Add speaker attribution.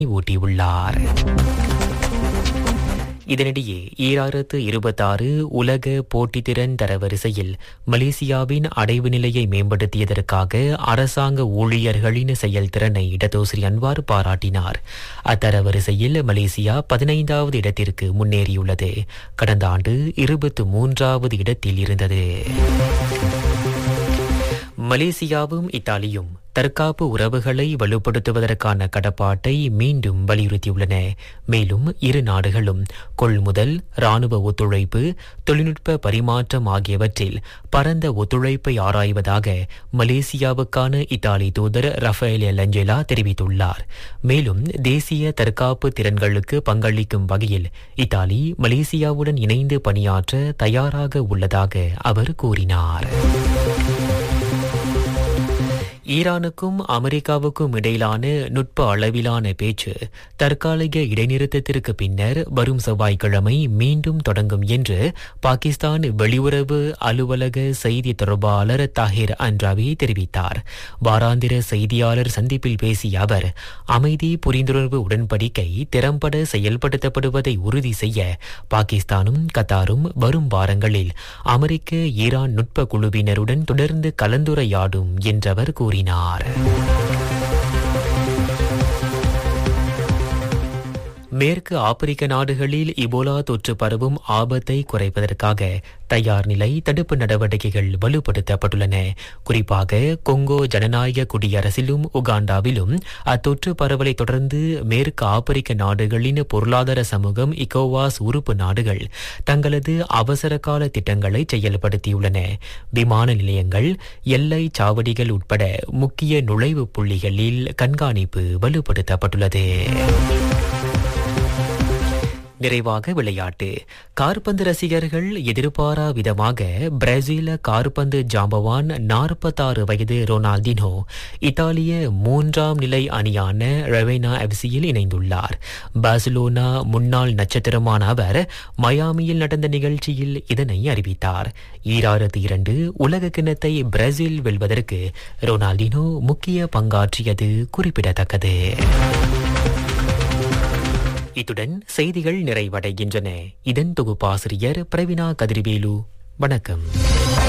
Speaker 1: ஊட்டியுள்ளார் இதனிடையே ஈராயிரத்து இருபத்தாறு உலக போட்டித்திறன் தரவரிசையில் மலேசியாவின் அடைவு நிலையை மேம்படுத்தியதற்காக அரசாங்க ஊழியர்களின் செயல்திறனை இடதோஸ்ரீ அன்வார் பாராட்டினார் அத்தரவரிசையில் மலேசியா பதினைந்தாவது இடத்திற்கு முன்னேறியுள்ளது கடந்த ஆண்டு இருபத்து மூன்றாவது இடத்தில் இருந்தது மலேசியாவும் இத்தாலியும் தற்காப்பு உறவுகளை வலுப்படுத்துவதற்கான கடப்பாட்டை மீண்டும் வலியுறுத்தியுள்ளன மேலும் இரு நாடுகளும் கொள்முதல் ராணுவ ஒத்துழைப்பு தொழில்நுட்ப பரிமாற்றம் ஆகியவற்றில் பரந்த ஒத்துழைப்பை ஆராய்வதாக மலேசியாவுக்கான இத்தாலி தூதர் ரஃபேல் லஞ்சேலா தெரிவித்துள்ளார் மேலும் தேசிய தற்காப்பு திறன்களுக்கு பங்களிக்கும் வகையில் இத்தாலி மலேசியாவுடன் இணைந்து பணியாற்ற தயாராக உள்ளதாக அவர் கூறினார் ஈரானுக்கும் அமெரிக்காவுக்கும் இடையிலான நுட்ப அளவிலான பேச்சு தற்காலிக இடைநிறுத்தத்திற்கு பின்னர் வரும் செவ்வாய்க்கிழமை மீண்டும் தொடங்கும் என்று பாகிஸ்தான் வெளியுறவு அலுவலக செய்தி தொடர்பாளர் தாஹிர் அன்ராவி தெரிவித்தார் வாராந்திர செய்தியாளர் சந்திப்பில் பேசிய அவர் அமைதி புரிந்துணர்வு உடன்படிக்கை திறம்பட செயல்படுத்தப்படுவதை உறுதி செய்ய பாகிஸ்தானும் கத்தாரும் வரும் வாரங்களில் அமெரிக்க ஈரான் நுட்ப குழுவினருடன் தொடர்ந்து கலந்துரையாடும் என்றவர் கூறினார் கூறினார் மேற்கு ஆப்பிரிக்க நாடுகளில் இபோலா தொற்று பரவும் ஆபத்தை குறைப்பதற்காக தயார் நிலை தடுப்பு நடவடிக்கைகள் வலுப்படுத்தப்பட்டுள்ளன குறிப்பாக கொங்கோ ஜனநாயக குடியரசிலும் உகாண்டாவிலும் அத்தொற்று பரவலை தொடர்ந்து மேற்கு ஆப்பிரிக்க நாடுகளின் பொருளாதார சமூகம் இகோவாஸ் உறுப்பு நாடுகள் தங்களது அவசர கால திட்டங்களை செயல்படுத்தியுள்ளன விமான நிலையங்கள் எல்லை சாவடிகள் உட்பட முக்கிய நுழைவு புள்ளிகளில் கண்காணிப்பு வலுப்படுத்தப்பட்டுள்ளது நிறைவாக விளையாட்டு கார்பந்து ரசிகர்கள் எதிர்பாரா விதமாக பிரேசில கார்பந்து ஜாம்பவான் நாற்பத்தாறு வயது ரொனால்டினோ இத்தாலிய மூன்றாம் நிலை அணியான ரெவேனா எஃப்சியில் இணைந்துள்ளார் பார்சிலோனா முன்னாள் நட்சத்திரமான அவர் மயாமியில் நடந்த நிகழ்ச்சியில் இதனை அறிவித்தார் ஈராயிரத்து இரண்டு உலக கிண்ணத்தை பிரேசில் வெல்வதற்கு ரொனால்டினோ முக்கிய பங்காற்றியது குறிப்பிடத்தக்கது இத்துடன் செய்திகள் நிறைவடைகின்றன இதன் தொகுப்பாசிரியர் பிரவினா கதிர்வேலு வணக்கம்